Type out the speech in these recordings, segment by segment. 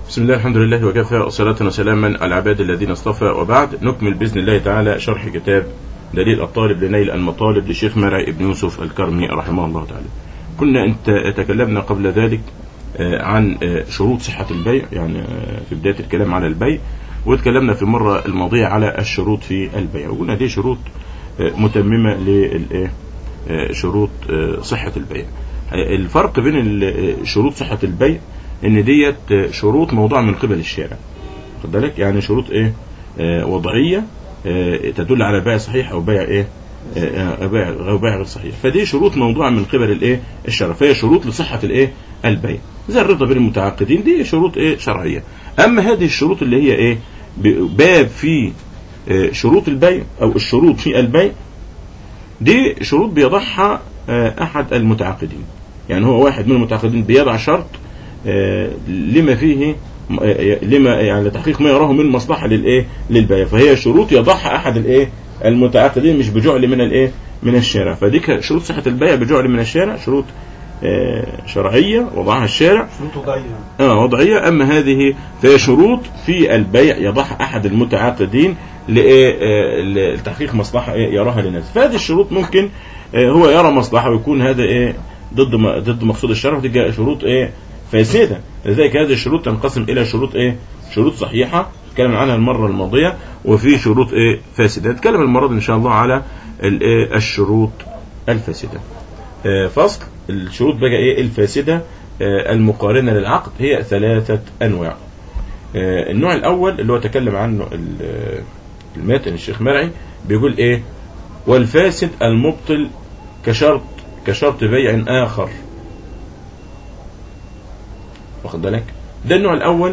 بسم الله الحمد لله وكفى وصلاة وسلاما على العباد الذين اصطفى وبعد نكمل بإذن الله تعالى شرح كتاب دليل الطالب لنيل المطالب لشيخ مرعي ابن يوسف الكرمي رحمه الله تعالى كنا انت تكلمنا قبل ذلك عن شروط صحة البيع يعني في بداية الكلام على البيع وتكلمنا في المرة الماضية على الشروط في البيع وقلنا دي شروط متممة لشروط صحة البيع الفرق بين شروط صحة البيع ان ديت شروط موضوعة من قبل الشارع خد بالك يعني شروط ايه آه وضعية آه تدل على بيع صحيح او بيع ايه آه بيع او بيع غير صحيح فدي شروط موضوعة من قبل الايه الشرع فهي شروط لصحة الايه البيع زي الرضا بين المتعاقدين دي شروط ايه شرعية اما هذه الشروط اللي هي ايه باب في شروط البيع او الشروط في البيع دي شروط بيضعها احد المتعاقدين يعني هو واحد من المتعاقدين بيضع شرط لما فيه لما يعني لتحقيق ما يراه من مصلحه للايه للبيع فهي شروط يضعها احد الايه المتعاقدين مش بجعل من الايه من الشارع فدي شروط صحه البيع بجعل من الشارع شروط شرعيه وضعها الشارع شروط وضعيه اه وضعيه اما هذه فهي شروط في البيع يضعها احد المتعاقدين لتحقيق مصلحه يراها للناس فهذه الشروط ممكن هو يرى مصلحه ويكون هذا ايه ضد ضد مقصود الشرع ودي شروط ايه فاسدة لذلك هذه الشروط تنقسم إلى شروط إيه شروط صحيحة تكلم عنها المرة الماضية وفي شروط إيه فاسدة نتكلم المرة دي إن شاء الله على الإيه الشروط الفاسدة آه فصل الشروط بقى إيه الفاسدة آه المقارنة للعقد هي ثلاثة أنواع آه النوع الأول اللي هو تكلم عنه الماتن الشيخ مرعي بيقول إيه والفاسد المبطل كشرط كشرط بيع آخر واخد بالك ده النوع الاول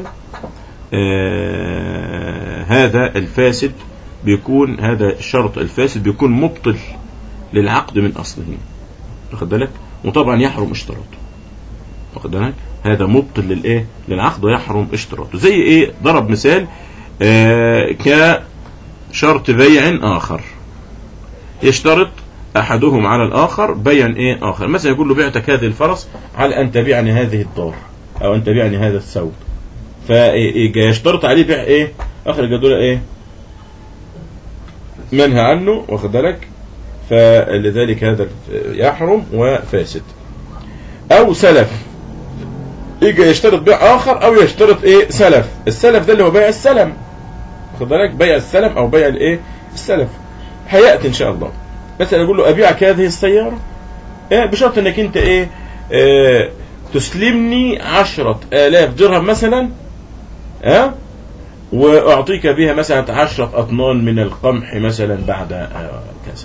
آه هذا الفاسد بيكون هذا الشرط الفاسد بيكون مبطل للعقد من اصله واخد بالك وطبعا يحرم اشتراطه واخد بالك هذا مبطل للايه للعقد ويحرم اشتراطه زي ايه ضرب مثال آه كشرط بيع اخر يشترط احدهم على الاخر بيع ايه اخر مثلا يقول له بعتك هذه الفرس على ان تبيعني هذه الدار او ان تبيعني هذا الثوب فيشترط عليه بيع ايه اخرج دول ايه منهى عنه واخد بالك فلذلك هذا يحرم وفاسد او سلف يجي يشترط بيع اخر او يشترط ايه سلف السلف ده اللي هو بيع السلم واخد بالك بيع السلم او بيع الايه السلف هياتي ان شاء الله مثلا يقول له ابيعك هذه السياره إيه بشرط انك انت ايه, إيه تسلمني عشرة آلاف درهم مثلا ها وأعطيك بها مثلا عشرة أطنان من القمح مثلا بعد كذا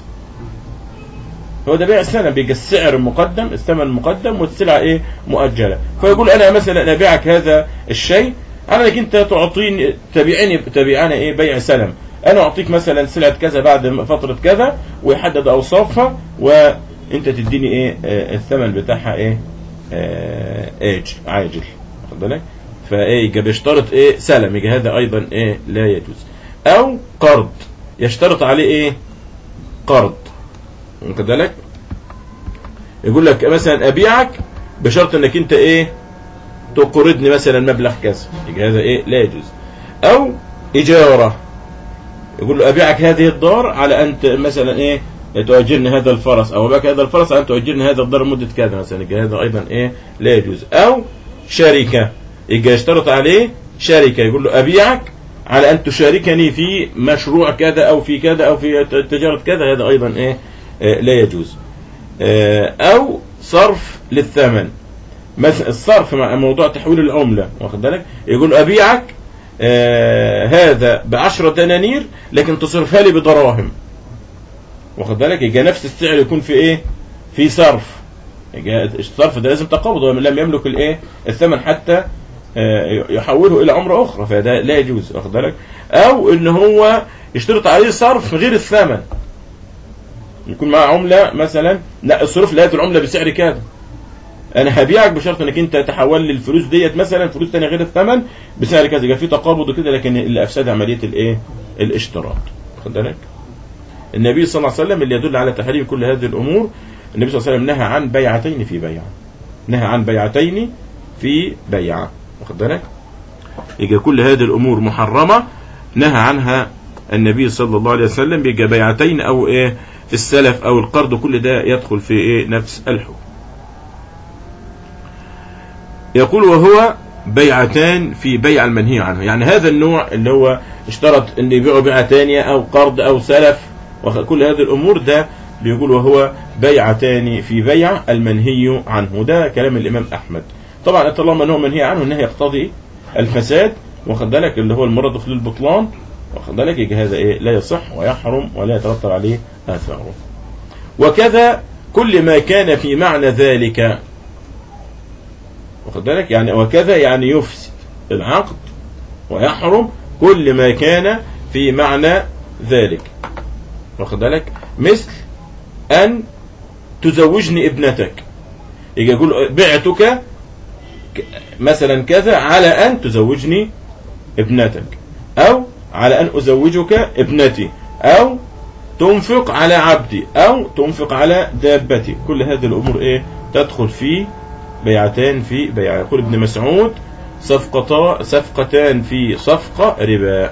هو ده بيع السنة بيجي السعر مقدم الثمن مقدم والسلعة ايه مؤجلة فيقول أنا مثلا أبيعك هذا الشيء على انك انت تعطيني تبيعني تبيعنا ايه بيع سلم انا اعطيك مثلا سلعة كذا بعد فترة كذا ويحدد اوصافها وانت تديني ايه الثمن بتاعها ايه ايج عاجل واخد بالك فايه يبقى بيشترط ايه سلم يبقى هذا ايضا ايه لا يجوز او قرض يشترط عليه ايه قرض واخد بالك يقول لك مثلا ابيعك بشرط انك انت ايه تقرضني مثلا مبلغ كذا يبقى هذا ايه لا يجوز او اجاره يقول له ابيعك هذه الدار على انت مثلا ايه تؤجرني هذا الفرس او باك هذا الفرس ان تؤجرني هذا الدار لمده كذا مثلا يبقى هذا ايضا ايه لا يجوز او شركه يبقى يشترط عليه شركه يقول له ابيعك على ان تشاركني في مشروع كذا او في كذا او في تجاره كذا هذا ايضا ايه, إيه لا يجوز إيه او صرف للثمن مثلا الصرف مع موضوع تحويل العمله واخد بالك يقول ابيعك آه هذا بعشرة دنانير لكن تصرفها لي بدراهم واخد بالك يبقى نفس السعر يكون في ايه في صرف يبقى الصرف ده لازم تقابض لم يملك الايه الثمن حتى آه يحوله الى عمره اخرى فده لا يجوز واخد بالك او ان هو يشترط عليه صرف غير الثمن يكون معاه عمله مثلا لا الصرف لا العمله بسعر كذا انا هبيعك بشرط انك انت تحول لي الفلوس ديت مثلا فلوس ثانيه غير الثمن بسعر كذا يبقى في تقابض وكده لكن اللي افسد عمليه الايه الاشتراط واخد بالك النبي صلى الله عليه وسلم اللي يدل على تحريم كل هذه الامور النبي صلى الله عليه وسلم نهى عن بيعتين في بيعه نهى عن بيعتين في بيعه واخد بالك يبقى كل هذه الامور محرمه نهى عنها النبي صلى الله عليه وسلم بيبقى بيعتين او ايه السلف او القرض كل ده يدخل في ايه نفس الحكم يقول وهو بيعتان في بيع المنهي عنه يعني هذا النوع اللي هو اشترط ان يبيعوا بيعة تانية او قرض او سلف وكل هذه الامور ده بيقول وهو بيعتان في بيع المنهي عنه ده كلام الامام احمد طبعا طالما انه منهي عنه انه يقتضي الفساد واخد بالك اللي هو المراد في البطلان واخد بالك يجي هذا ايه لا يصح ويحرم ولا يترتب عليه اثاره وكذا كل ما كان في معنى ذلك واخد بالك يعني وكذا يعني يفسد العقد ويحرم كل ما كان في معنى ذلك واخد بالك مثل ان تزوجني ابنتك يجي يقول بعتك ك- مثلا كذا على ان تزوجني ابنتك او على ان ازوجك ابنتي او تنفق على عبدي او تنفق على دابتي كل هذه الامور ايه تدخل في بيعتان في بيع يقول ابن مسعود صفقتا صفقتان في صفقة ربا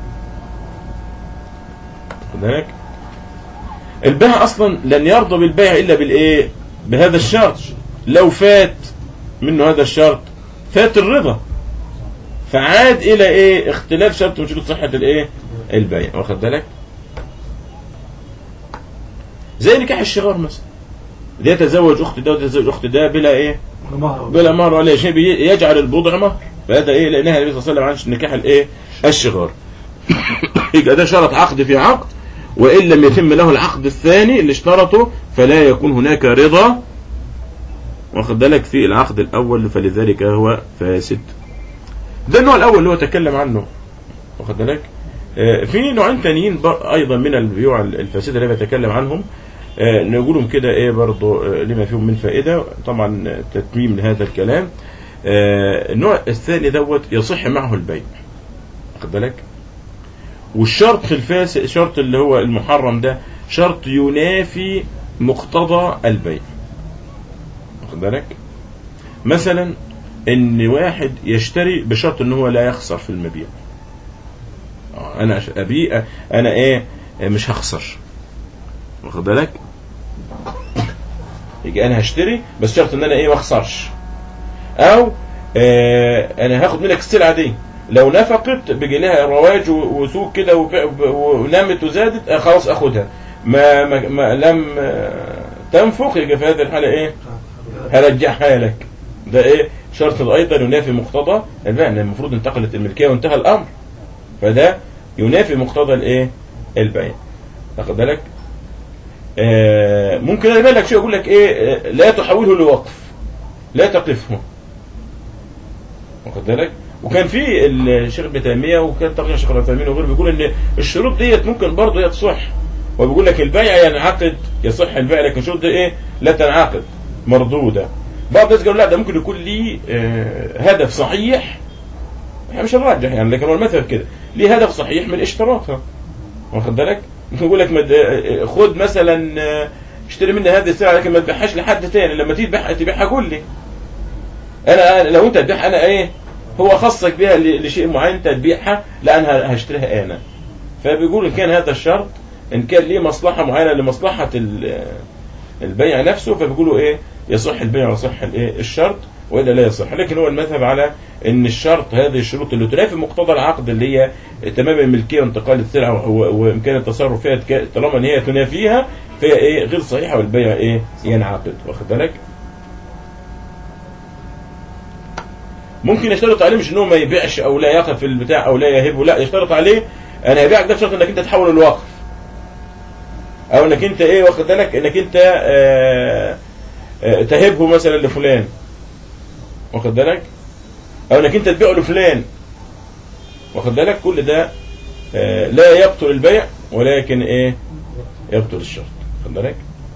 خد بالك البيع اصلا لن يرضى بالبيع الا بالايه بهذا الشرط لو فات منه هذا الشرط فات الرضا فعاد الى ايه اختلاف شرط من شروط صحة الايه البيع واخد بالك زي نكاح الشغار مثلا ده يتزوج اخت ده وتتزوج اخت ده بلا ايه مهر بلا مهر ولا شيء بي- يجعل البضع مهر فهذا ايه لانها النبي صلى الله عليه وسلم عن نكاح الايه الشغار يبقى ده شرط عقد في عقد وان لم يتم له العقد الثاني اللي اشترطه فلا يكون هناك رضا واخد بالك في العقد الاول فلذلك هو فاسد ده النوع الاول اللي هو تكلم عنه واخد بالك آه، في نوعين تانيين بر- ايضا من البيوع الفاسده اللي بتكلم عنهم آه، نقولهم كده ايه برضو آه، لما فيهم من فائده طبعا آه، تتميم لهذا الكلام آه، النوع الثاني دوت يصح معه البيع واخد بالك والشرط الفاسد الشرط اللي هو المحرم ده شرط ينافي مقتضى البيع واخد بالك مثلا ان واحد يشتري بشرط ان هو لا يخسر في المبيع آه، انا أش- ابيع انا ايه آه، مش هخسر واخد بالك يجي انا هشتري بس شرط ان انا ايه ما اخسرش او آه انا هاخد منك السلعه دي لو نفقت بيجي لها رواج و- وسوق كده وف- ونمت وزادت آه خلاص اخدها ما, ما, ما لم آه تنفق يجي في هذه الحاله ايه هرجعها لك ده ايه شرط ايضا ينافي مقتضى البيع لأن المفروض انتقلت الملكيه وانتهى الامر فده ينافي مقتضى الايه البيع واخد بالك آه ممكن انا لك شيء اقول لك ايه آه، لا تحوله لوقف لا تقفه واخد بالك وكان في الشيخ ابن تيميه وكان تقريبا الشيخ ابن تيميه وغيره بيقول ان الشروط ديت ممكن برضه هي تصح وبيقول لك البيع ينعقد يصح البيع لكن الشروط دي ايه لا تنعقد مردوده بعض الناس قالوا لا ده ممكن يكون ليه آه، هدف صحيح احنا مش هنرجح يعني لكن هو المذهب كده ليه هدف صحيح من اشتراطها واخد بالك ممكن يقول لك مد... آه، خد مثلا آه، اشتري مني هذه السلعه لكن ما تبيعهاش لحد تاني لما تيجي تبيعها تبيعها قول لي انا أنا- لو انت تبيعها انا ايه هو خصك بها ل- لشيء معين انت تبيعها لا انا هشتريها انا فبيقول ان كان هذا الشرط ان كان ليه مصلحه معينه لمصلحه ال- البيع نفسه فبيقولوا ايه يصح البيع ويصح الايه الشرط والا لا يصح لكن هو المذهب على ان الشرط هذه الشروط اللي تنافي مقتضى العقد اللي هي تمام الملكيه وانتقال السلعه و- وامكان التصرف فيها تك- طالما ان هي تنافيها فهي ايه غير صحيحه والبيع ايه ينعقد واخد بالك ممكن يشترط عليه مش ان هو ما يبيعش او لا يقف في البتاع او لا يهبه لا يشترط عليه انا هبيعك ده بشرط انك انت تحول الوقف او انك انت ايه واخد بالك انك انت آه آه تهبه مثلا لفلان واخد بالك او انك انت تبيعه لفلان واخد بالك كل ده آه لا يبطل البيع ولكن ايه يبطل الشرط واخد بالك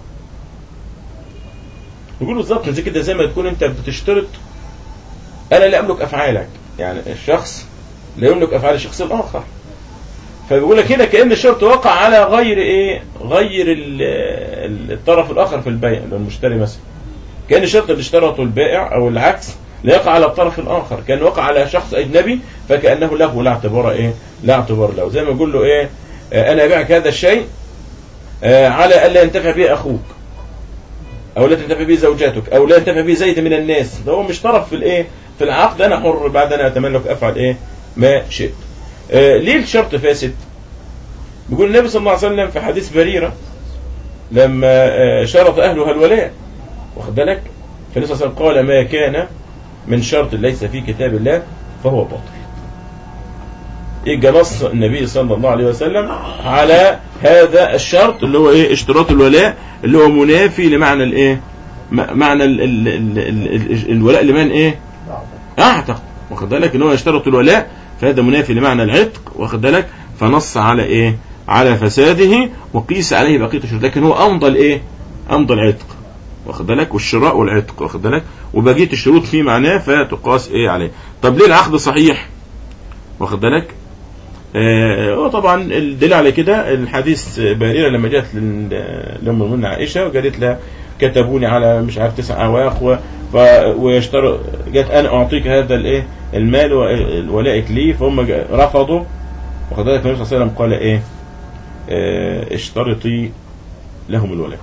يقول بالظبط زي كده زي ما تكون انت بتشترط انا لا املك افعالك يعني الشخص لا يملك افعال الشخص الاخر فبيقول لك هنا كان الشرط وقع على غير ايه غير ال- ال- الطرف الاخر في البيع اللي هو المشتري مثلا كان الشرط اللي اشترطه البائع او العكس لا يقع على الطرف الاخر كان وقع على شخص اجنبي فكانه له لا اعتبار ايه لا اعتبار له زي ما يقول له ايه آه، انا ابيعك هذا الشيء آه، على الا ينتفع به اخوك او لا تنتفع به زوجاتك او لا ينتفع به زيد من الناس ده هو مش طرف في الايه في العقد انا حر بعد انا اتملك افعل ايه ما شئت آه، ليه الشرط فاسد بيقول النبي صلى الله عليه وسلم في حديث بريرة لما آه، شرط أهلها الولاء واخد بالك فالنبي صلى الله عليه وسلم قال ما كان من شرط ليس في كتاب الله فهو باطل يبقى نص النبي صلى الله عليه وسلم على هذا الشرط اللي هو ايه اشتراط الولاء اللي هو منافي لمعنى الايه م- معنى ال ال ال ال ال الولاء لمن ايه اعتق واخد بالك ان هو يشترط الولاء فهذا منافي لمعنى العتق واخد بالك فنص على ايه على فساده وقيس عليه بقيه الشروط لكن هو امضى الايه امضى العتق واخد بالك والشراء والعتق واخد بالك وبقيه الشروط في معناه فتقاس ايه عليه طب ليه العقد صحيح واخد بالك آه وطبعا الدليل على كده الحديث بريرة لما جاءت لل- لأم المؤمنين عائشة وقالت لها كتبوني على مش عارف تسع أواق و ف- ويشتروا جت أنا أعطيك هذا الإيه المال وولائك لي فهم جا- رفضوا وقد ذلك النبي صلى الله عليه وسلم قال إيه آه اشترطي لهم الولاء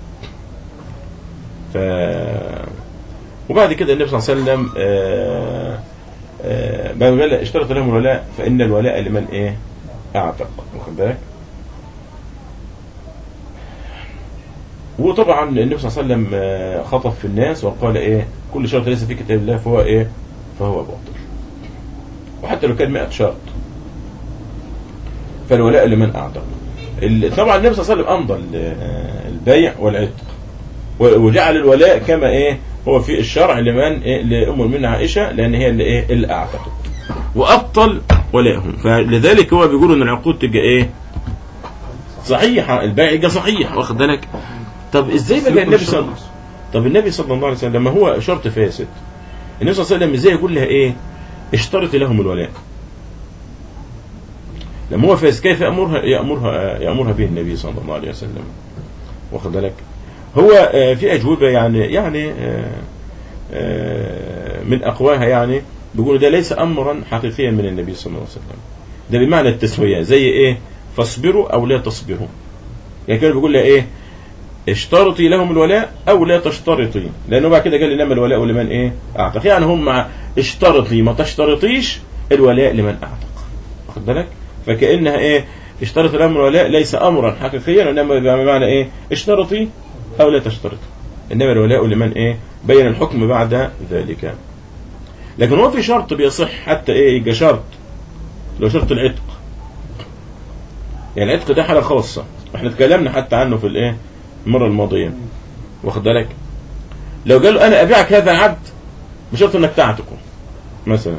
ف وبعد كده النبي صلى الله عليه وسلم آه آه، بعد ما قال اشترط لهم الولاء فإن الولاء لمن إيه أعتق واخد بالك وطبعا النبي صلى الله عليه وسلم آه، خطب في الناس وقال إيه كل شرط ليس في كتاب الله فهو إيه فهو باطل وحتى لو كان 100 شرط فالولاء لمن أعتق ال- طبعا النبي صلى الله عليه وسلم أمضى ال- آه، البيع والعتق و- وجعل الولاء كما ايه هو في الشرع لمن إيه لام المؤمنين عائشه لان هي اللي ايه اللي اعتقد وابطل ولائهم فلذلك هو بيقول ان العقود تبقى ايه صحيحه البيع يبقى صحيح واخد بالك طب ازاي بقى النبي صلى طب النبي صلى الله عليه وسلم لما هو شرط فاسد النبي صلى الله عليه وسلم ازاي يقول لها ايه اشترط لهم الولاء لما هو فاسد كيف يامرها يامرها يامرها به النبي صلى الله عليه وسلم واخد بالك هو آه، في أجوبة يعني يعني آه، آه، من أقواها يعني بيقولوا ده ليس أمرا حقيقيا من النبي صلى الله عليه وسلم ده بمعنى التسوية زي إيه فاصبروا أو لا تصبروا يعني كان بيقول لها إيه اشترطي لهم الولاء أو لا تشترطي لأنه بعد كده قال إنما الولاء لمن إيه أعتق يعني هم مع اشترطي ما تشترطيش الولاء لمن أعتق واخد بالك فكأنها إيه اشترط لهم الولاء ليس أمرا حقيقيا وإنما بمعنى إيه اشترطي أو لا تشترط إنما الولاء لمن إيه بين الحكم بعد ذلك لكن هو في شرط بيصح حتى إيه يبقى شرط لو شرط العتق يعني العتق ده حالة خاصة احنا اتكلمنا حتى عنه في الإيه المرة الماضية واخد بالك لو قالوا أنا أبيعك هذا عبد بشرط إنك تعتقه مثلا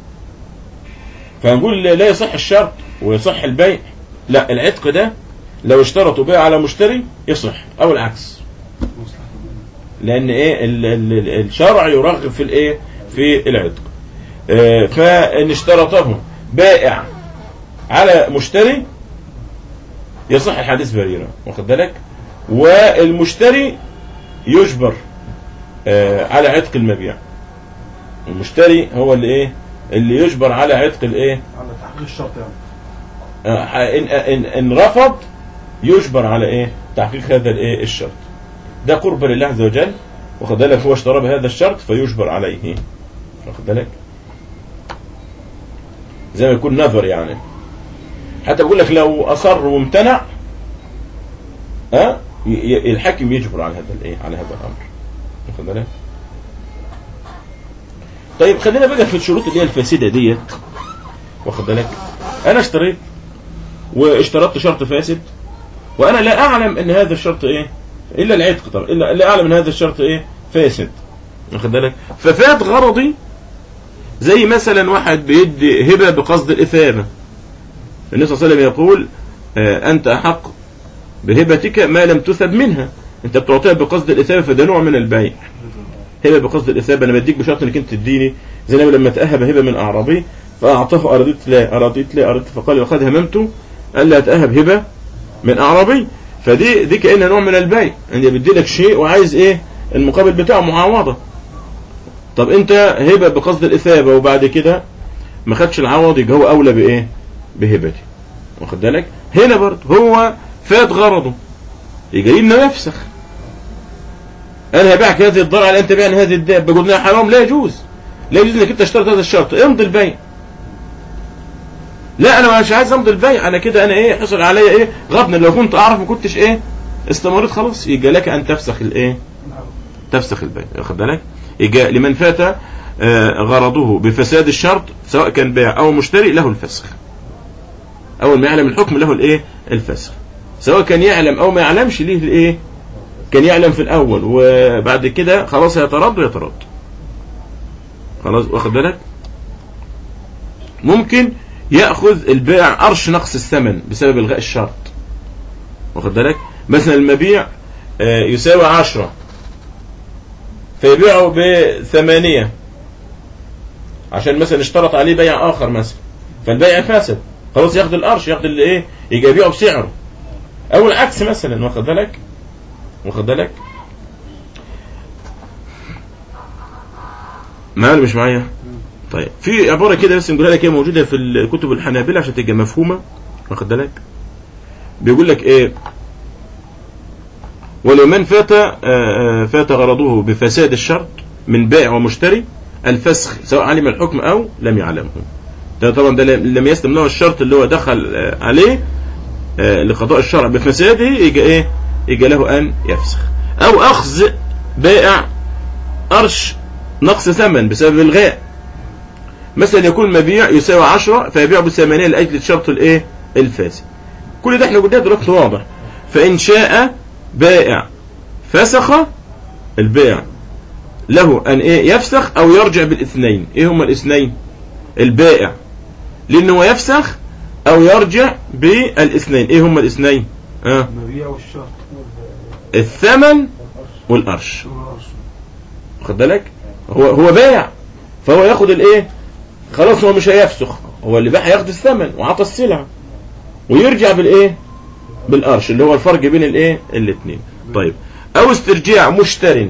فنقول لا يصح الشرط ويصح البيع لا العتق ده لو اشترطوا بيع على مشتري يصح او العكس لان ايه ال ال ال الشرع يرغب في الايه في العتق اه فان اشترطه بائع على مشتري يصح الحديث بريرة واخد بالك والمشتري يجبر اه على عتق المبيع المشتري هو اللي ايه اللي يجبر على عتق الايه على تحقيق الشرط يعني اه ان, إن, إن رفض يجبر على ايه تحقيق هذا الايه الشرط ده قرب لله عز وجل واخد بالك هو اشترى بهذا الشرط فيجبر عليه واخد بالك زي ما يكون نذر يعني حتى بقول لك لو اصر وامتنع ها ي- ي- الحاكم يجبر على هذا الايه على هذا الامر واخد بالك طيب خلينا بقى في الشروط اللي هي الفاسده ديت واخد بالك انا اشتريت واشترطت شرط فاسد وانا لا اعلم ان هذا الشرط ايه الا العتق طبعا الا لا اعلم ان هذا الشرط ايه فاسد واخد بالك ففات غرضي زي مثلا واحد بيدي هبه بقصد الاثابه النبي صلى الله عليه وسلم يقول آه انت احق بهبتك ما لم تثب منها انت بتعطيها بقصد الاثابه فده نوع من البيع هبه بقصد الاثابه انا بديك بشرط انك انت تديني زي النبي لما تاهب هبه من اعرابي فاعطاه ارضيت لا ارضيت لا ارضيت فقال وقد هممت الا اتاهب هبه من اعرابي فدي دي كانها نوع من البيع انت بدي لك شيء وعايز ايه المقابل بتاعه معاوضه طب انت هبه بقصد الاثابه وبعد كده ما خدش العوض يبقى هو اولى بايه بهبته واخد بالك هنا برضه هو فات غرضه يجي لنا يفسخ انا هبيعك هذه الضرع على انت بيعني هذه الدابه قلنا حرام لا يجوز لا يجوز انك انت اشترط هذا الشرط امضي البيع لا انا مش عايز امضي البيع انا كده انا ايه حصل عليا ايه غبن لو كنت اعرف ما كنتش ايه استمريت خلاص يجي لك ان تفسخ الايه تفسخ البيع واخد بالك يجي لمن فات آه، غرضه بفساد الشرط سواء كان بائع او مشتري له الفسخ اول ما يعلم الحكم له الايه الفسخ سواء كان يعلم او ما يعلمش ليه الايه كان يعلم في الاول وبعد كده خلاص يترد ويترد خلاص واخد بالك ممكن ياخذ البائع قرش نقص الثمن بسبب الغاء الشرط واخد بالك مثلا المبيع آه، يساوي عشرة فيبيعه بثمانية عشان مثلا اشترط عليه بيع اخر مثلا فالبيع فاسد خلاص ياخد القرش ياخد اللي ايه يجي يبيعه بسعره او العكس مثلا واخد بالك واخد بالك معايا ولا مش معايا طيب في عباره كده بس نقولها لك هي موجوده في الكتب الحنابلة عشان تبقى مفهومه واخد بالك بيقول لك ايه ولمن فات آه، آه، فات غرضه بفساد الشرط من بائع ومشتري الفسخ سواء علم الحكم او لم يعلمه ده طبعا ده لم يسلم له الشرط اللي هو دخل آه، عليه آه، لقضاء الشرع بفساده يجي ايه يجي له ان يفسخ او اخذ بائع قرش نقص ثمن بسبب الغاء مثلا يكون مبيع يساوي 10 فيبيع بثمانية لاجل الشرط الايه الفاسد كل ده احنا قلناه دلوقتي واضح فان شاء بائع فسخ البيع له ان ايه يفسخ او يرجع بالاثنين ايه هما الاثنين البائع لانه هو يفسخ او يرجع بالاثنين ايه هما الاثنين اه المبيع والشرط الثمن والقرش والعرش واخد بالك هو هو بايع فهو ياخد الايه خلاص هو مش هيفسخ هو اللي باع هياخد الثمن وعطى السلعه ويرجع بالايه بالقرش اللي هو الفرق بين الايه الاثنين طيب او استرجاع مشتر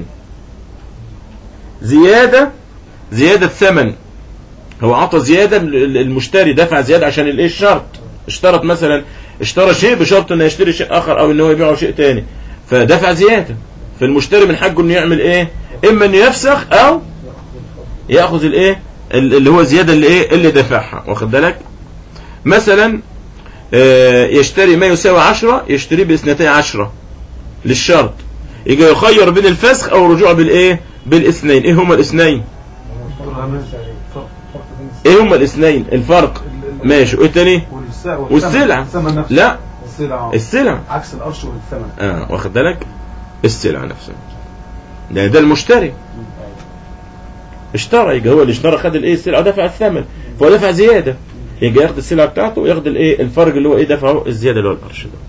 زياده زياده ثمن هو عطى زياده المشتري دفع زياده عشان الايه الشرط اشترط مثلا اشترى شيء بشرط انه يشتري شيء اخر او انه يبيعه شيء تاني فدفع زياده فالمشتري من حقه انه يعمل ايه اما انه يفسخ او ياخذ الايه اللي هو الزياده اللي ايه اللي دفعها واخد بالك مثلا آه، يشتري ما يساوي عشرة يشتريه باثنتي عشرة للشرط يجي يخير بين الفسخ او الرجوع بالايه بالاثنين ايه هما الاثنين ايه هما الاثنين الفرق ماشي وايه تاني والسلعة. لا السلعة السلع عكس القرش والثمن اه واخد بالك السلعة نفسها ده ده المشتري اشترى يجي هو اللي اشترى خد الايه السلعة ودفع الثمن فهو دفع زيادة يجي ياخد السلعة بتاعته وياخد الايه الفرق اللي هو ايه دفعه الزيادة اللي هو القرش ده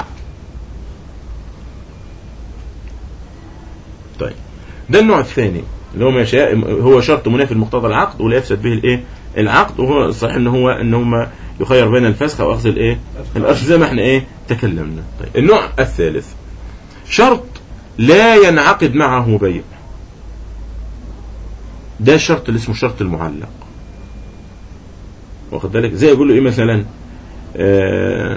طيب ده النوع الثاني اللي هو ما يشاء هو شرط منافي لمقتضى العقد ولا يفسد به الايه العقد وهو صحيح ان هو ان هما يخير بين الفسخ او اخذ الايه القرش زي ما احنا ايه تكلمنا طيب النوع الثالث شرط لا ينعقد معه بيع ده الشرط اللي اسمه شرط المعلق واخد بالك زي يقول له ايه مثلا آه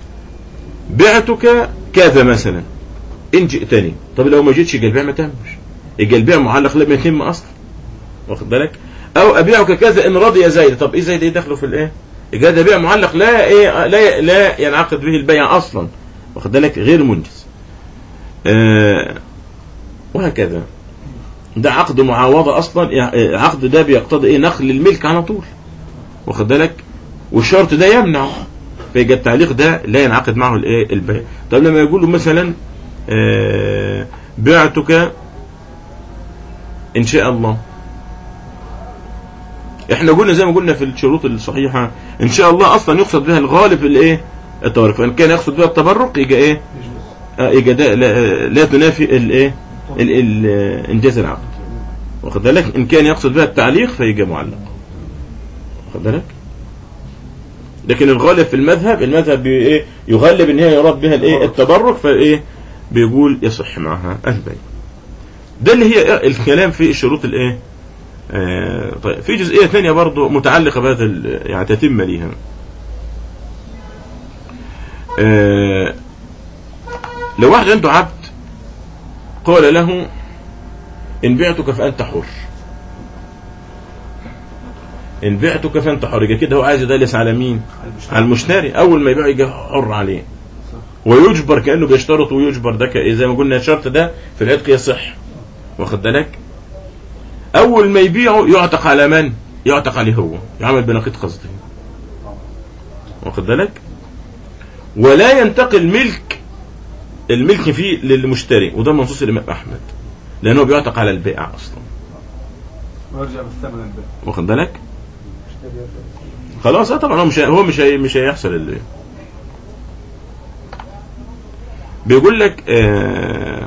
بعتك كذا مثلا ان جئتني طب لو ما جيتش يبقى البيع ما تمش يبقى البيع معلق لم يتم اصلا واخد بالك او ابيعك كذا ان رضي زيد طب ايه زيد ايه دخله في الايه يبقى ده بيع معلق لا ايه لا لا ينعقد به البيع اصلا واخد بالك غير منجز آه وهكذا ده عقد معاوضة أصلا يعني عقد ده بيقتضي إيه نقل الملك على طول واخد بالك والشرط ده يمنع فيبقى التعليق ده لا ينعقد معه الايه البيع طب لما يقول له مثلا آه بعتك إن شاء الله احنا قلنا زي ما قلنا في الشروط الصحيحة إن شاء الله أصلا يقصد بها الغالب في الايه التبرك فإن كان يقصد بها التبرك يبقى إيه يجوز آه، يبقى ده لا, لا تنافي الايه ال- ال- انجاز العقد واخد بالك ان كان يقصد بها التعليق فيجي معلق واخد بالك لكن الغالب في المذهب المذهب بي- ايه يغلب ان هي يراد بها الايه التبرك فايه بيقول يصح معها البيع ده اللي هي الكلام في الشروط الايه آه طيب في جزئيه ثانيه برضو متعلقه بهذا ال- يعني تتم ليها آه لو واحد عنده عبد قال له ان بعتك فانت حر ان بعتك فانت حر يبقى كده هو عايز يدلس على مين على المشتري اول ما يبيع يجي حر عليه ويجبر كانه بيشترط ويجبر ده ك- زي ما قلنا الشرط ده في العتق يصح واخد بالك اول ما يبيعه يعتق على من يعتق عليه هو يعمل بنقيض قصده واخد بالك ولا ينتقل ملك الملك فيه للمشتري وده منصوص الامام احمد لانه بيعتق على البائع اصلا ويرجع بالثمن البيع واخد بالك خلاص اه طبعا هو مش هو مش هي مش هيحصل اللي بيقول لك آه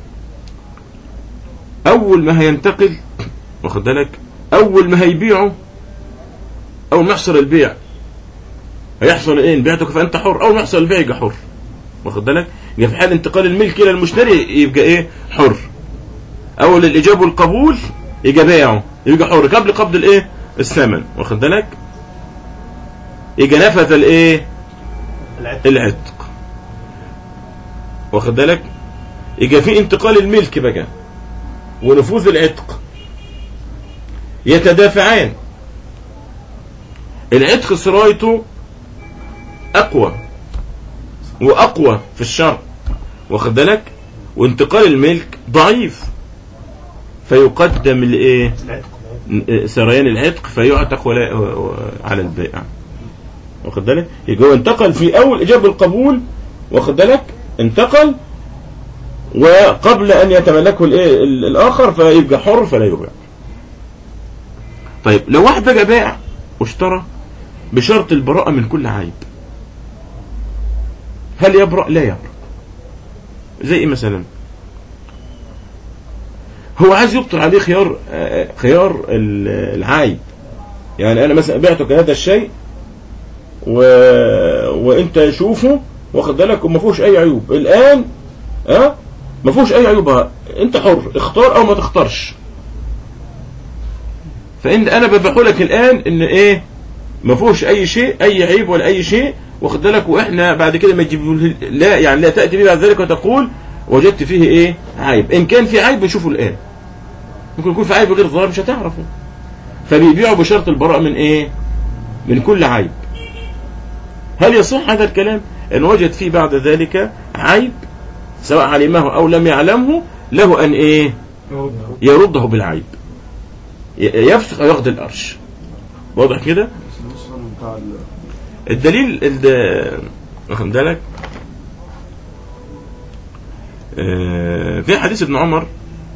اول ما هينتقل واخد بالك اول ما هيبيعه اول ما يحصل البيع هيحصل ايه إن بعتك فانت حر اول ما يحصل البيع يبقى حر واخد بالك يبقى في حال انتقال الملك الى المشتري يبقى ايه حر اول الاجابه والقبول يبقى بيعه يبقى حر قبل قبض الايه الثمن واخد بالك يبقى نفذ الايه العتق العتق واخد بالك يبقى في انتقال الملك بقى ونفوذ العتق يتدافعان العتق سرايته اقوى واقوى في الشرع واخد بالك وانتقال الملك ضعيف فيقدم الايه العتق سريان العتق فيعتق ولا و- على البائع واخد بالك يبقى هو انتقل في اول اجابه القبول واخد بالك انتقل وقبل ان يتملكه الايه ال- الاخر فيبقى حر فلا يباع طيب لو واحد بقى باع واشترى بشرط البراءة من كل عيب هل يبرأ لا يبرأ زي ايه مثلا هو عايز يبطل عليه خيار آه، خيار ال- العايب يعني انا مثلا بعتك هذا الشيء و... وانت شوفه واخد بالك وما فيهوش اي عيوب الان ها ما فيهوش اي عيوب ها. انت حر اختار او ما تختارش فان انا ببيعه لك الان ان ايه ما فيهوش اي شيء اي عيب ولا اي شيء واخد بالك واحنا بعد كده ما تجيب لا يعني لا تاتي به بعد ذلك وتقول وجدت فيه ايه عيب ان كان في عيب نشوفه الان ممكن يكون في عيب غير ظاهر مش هتعرفه فبيبيعوا بشرط البراءة من ايه من كل عيب هل يصح هذا الكلام ان وجد فيه بعد ذلك عيب سواء علمه او لم يعلمه له ان ايه يرده بالعيب ي- يفسخ او ياخد القرش واضح كده النص بتاع ال- الدليل ال- واخد بالك آه، في حديث ابن عمر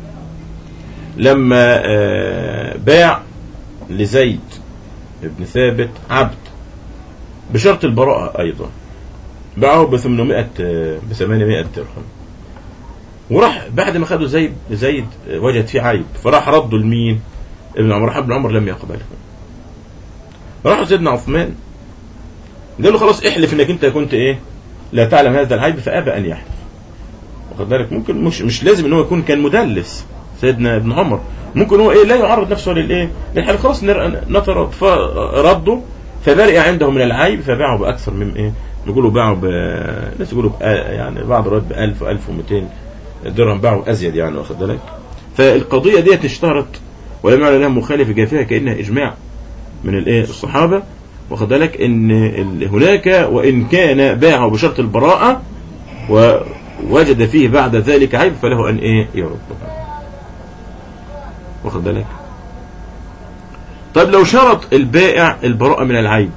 لما آه، باع لزيد بن ثابت عبد بشرط البراءة أيضا باعه ب 800 ب 800 درهم وراح بعد ما خدوا زيد زيد آه، وجد فيه عيب فراح رده لمين؟ ابن عمر راح ابن عمر لم يقبله راح سيدنا عثمان قال له خلاص احلف انك انت كنت ايه لا تعلم هذا العيب فابى ان يحلف واخد بالك ممكن مش مش لازم ان هو يكون كان مدلس سيدنا ابن عمر ممكن هو ايه لا يعرض نفسه للايه للحلف خلاص نر- نطر فرده فبرئ عنده من العيب فباعه باكثر من ايه يقولوا باعوا ب ناس يقولوا بأ- يعني بعض الروايات ب 1000 1200 درهم باعوا ازيد يعني واخد بالك فالقضيه ديت اشتهرت ولم يعلن لها مخالف جاء فيها كانها اجماع من الايه الصحابه واخد بالك ان ال- هناك وان كان باعه بشرط البراءه ووجد فيه بعد ذلك عيب فله ان ايه يرد واخد بالك طيب لو شرط البائع البراءه من العيب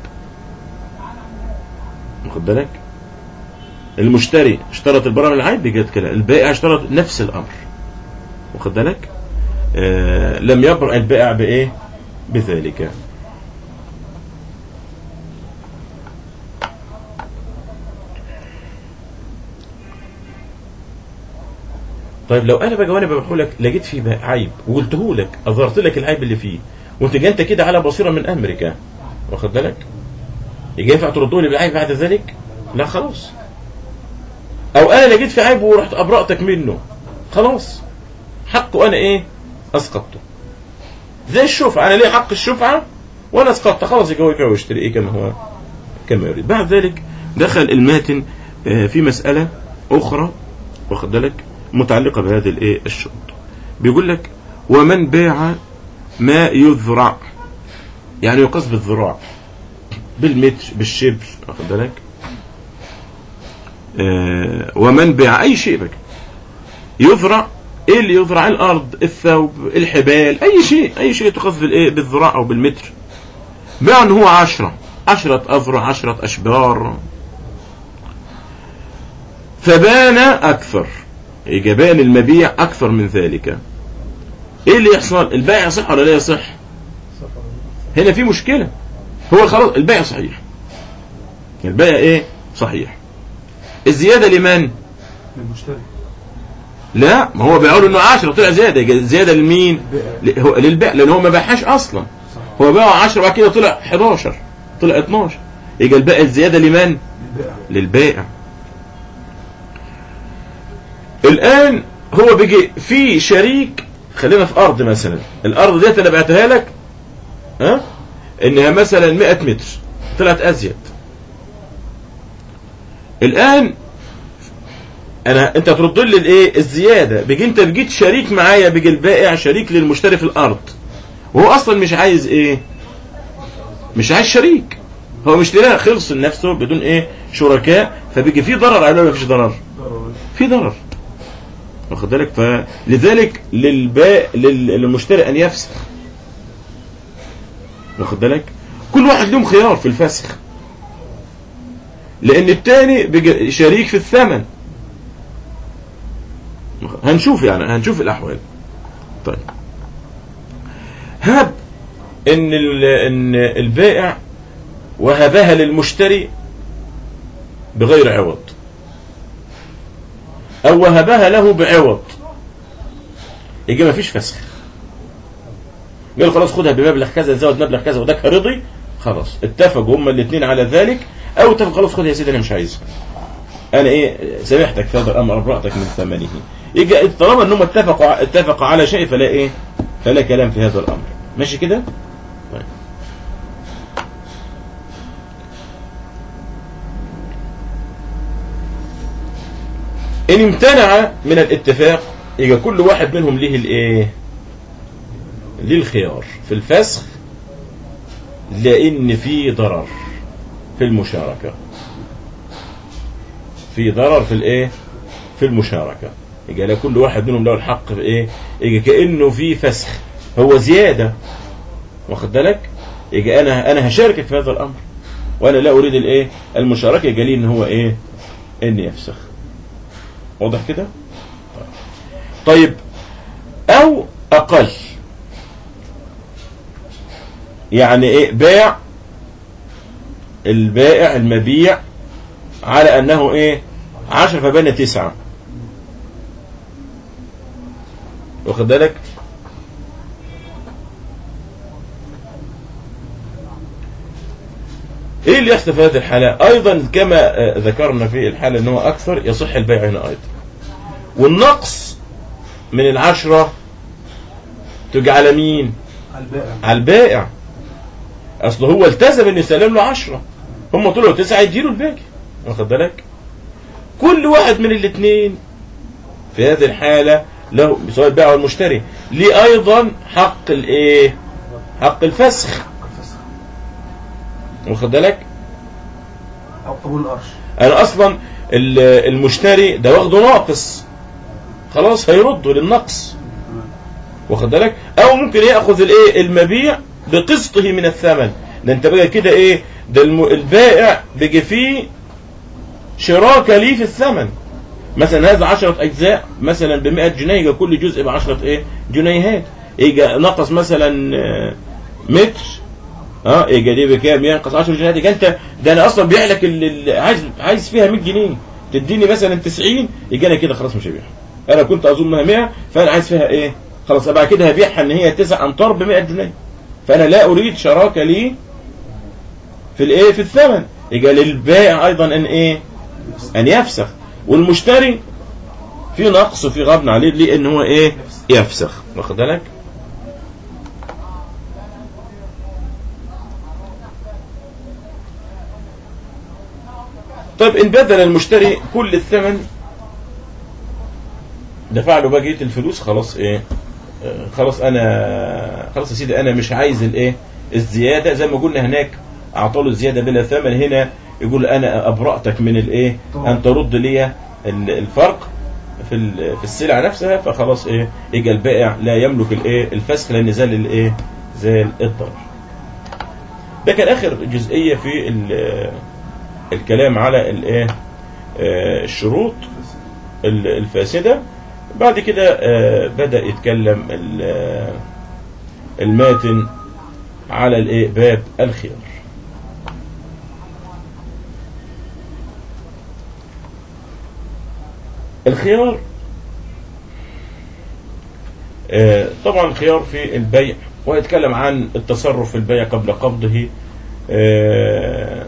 واخد بالك المشتري اشترط البراءه من العيب يجد كده البائع اشترط نفس الامر واخد بالك آه لم يبرأ البائع بايه بذلك طيب لو انا بقى وانا ببيعه لك لقيت فيه بقى عيب وقلته لك اظهرت لك العيب اللي فيه وانت جاي انت كده على بصيره من امرك واخد بالك يجي ينفع ترده لي بالعيب بعد ذلك لا خلاص او انا لقيت في عيب ورحت ابرأتك منه خلاص حقه انا ايه اسقطته زي الشفعة انا ليه حق الشفعة وانا اسقطت خلاص يبقى هو يبيع ويشتري ايه كما هو كما يريد بعد ذلك دخل الماتن آه، في مسألة أخرى واخد بالك متعلقة بهذه الايه الشروط بيقول لك ومن باع ما يذرع يعني يقاس بالذراع بالمتر بالشبر واخد بالك آه، ومن باع اي شيء بقى يذرع ايه اللي يذرع الارض الثوب الحبال اي شيء اي شيء تقاس بالايه بالذراع او بالمتر باع ان هو عشرة عشرة اذرع عشرة اشبار فبان اكثر يجي بان المبيع اكثر من ذلك ايه اللي يحصل البيع يصح ولا لا يصح هنا في مشكلة هو خلاص البيع صحيح البيع ايه صحيح الزيادة لمن للمشتري لا ما هو بيقول انه 10 طلع زيادة يبقى زيادة لمين بيع. ل- هو للبيع لان هو ما باعهاش اصلا صح هو باعه 10 وبعد كده طلع 11 طلع 12 يبقى الباقي الزيادة لمن للبيع للبائع الآن هو بيجي في شريك خلينا في أرض مثلا الأرض ديت أنا بعتها لك ها إنها مثلا 100 متر طلعت أزيد الآن أنا أنت ترد لي الإيه الزيادة بيجي أنت بجيت شريك معايا بيجي البائع شريك للمشتري في الأرض وهو أصلا مش عايز إيه مش عايز شريك هو مشتريها خلص لنفسه بدون ايه شركاء فبيجي في ضرر عليه ولا مفيش ضرر ضرر في ضرر واخد بالك فلذلك للباء لل- للمشتري ان يفسخ واخد بالك كل واحد لهم خيار في الفسخ لان التاني بيجي شريك في الثمن هنشوف يعني هنشوف الاحوال طيب هب ان ال- ان البائع وهبها للمشتري بغير عوض او وهبها له بعوض يجي ما فيش فسخ قال خلاص خدها بمبلغ كذا زود مبلغ كذا وده رضي خلاص اتفقوا هما الاثنين على ذلك او اتفقوا خلاص خد يا سيدي انا مش عايزها انا ايه سامحتك في هذا الامر ابرأتك من ثمنه يجي طالما انهم اتفقوا اتفقوا على شيء فلا ايه فلا كلام في هذا الامر ماشي كده طيب. ان امتنع من الاتفاق يبقى كل واحد منهم ليه الايه ليه الخيار في الفسخ لان في ضرر في المشاركه في ضرر في الايه في المشاركه يبقى لا كل واحد منهم له الحق في ايه يبقى كانه في فسخ هو زياده واخد بالك يبقى انا انا هشاركك في هذا الامر وانا لا اريد الايه المشاركه يبقى لي ان هو ايه ان يفسخ واضح كده طيب او اقل يعني ايه بيع البائع المبيع على انه ايه عشر فبان تسعة واخد بالك ايه اللي يحصل في هذه الحالة ايضا كما آه، ذكرنا في الحالة ان هو اكثر يصح البيع هنا ايضا والنقص من العشرة تجي على مين على البائع على البائع اصل هو التزم انه يسلم له عشرة هم طلعوا تسعة يديله الباقي واخد بالك كل واحد من الاثنين في هذه الحالة له سواء البائع والمشتري ليه ايضا حق الايه حق الفسخ واخد بالك او قبول القرش انا اصلا ال- المشتري ده واخده ناقص خلاص هيرده للنقص تمام واخد بالك او ممكن ياخذ الايه المبيع بقسطه من الثمن ده انت بقى كده ايه ده الم... البائع بيجي فيه شراكه ليه في الثمن مثلا هذا 10 اجزاء مثلا ب 100 جنيه يبقى كل جزء ب 10 ايه جنيهات يجي نقص مثلا آه، متر اه يجي دي بكام ينقص 10 جنيهات يبقى انت ده انا اصلا بيع لك ال- ال- عايز عايز فيها 100 جنيه تديني مثلا 90 يجي انا كده خلاص مش هبيعها انا كنت اظنها 100 فانا عايز فيها ايه خلاص بعد كده هبيعها ان هي 9 امتار ب 100 جنيه فانا لا اريد شراكه لي في الايه في الثمن يبقى للبائع ايضا ان ايه ان يفسخ والمشتري في نقص وفي غبن عليه ليه ان هو ايه يفسخ واخد بالك طيب ان بذل المشتري كل الثمن دفع له بقيه الفلوس خلاص ايه آه، خلاص انا خلاص يا سيدي انا مش عايز الايه الزياده زي ما قلنا هناك اعطوا له زياده بلا ثمن هنا يقول انا ابرأتك من الايه ان ترد لي ال- الفرق في ال- في السلعه نفسها فخلاص ايه يجي البائع لا يملك الايه الفسخ لان زال الايه زال الضرر ده كان اخر جزئيه في ال- الكلام على الايه آه، الشروط ال- الفاسده بعد كده آه، بدا يتكلم ال- آه، الماتن على الايه باب الخيار الخيار آه، طبعا الخيار في البيع ويتكلم عن التصرف في البيع قبل قبضه آه،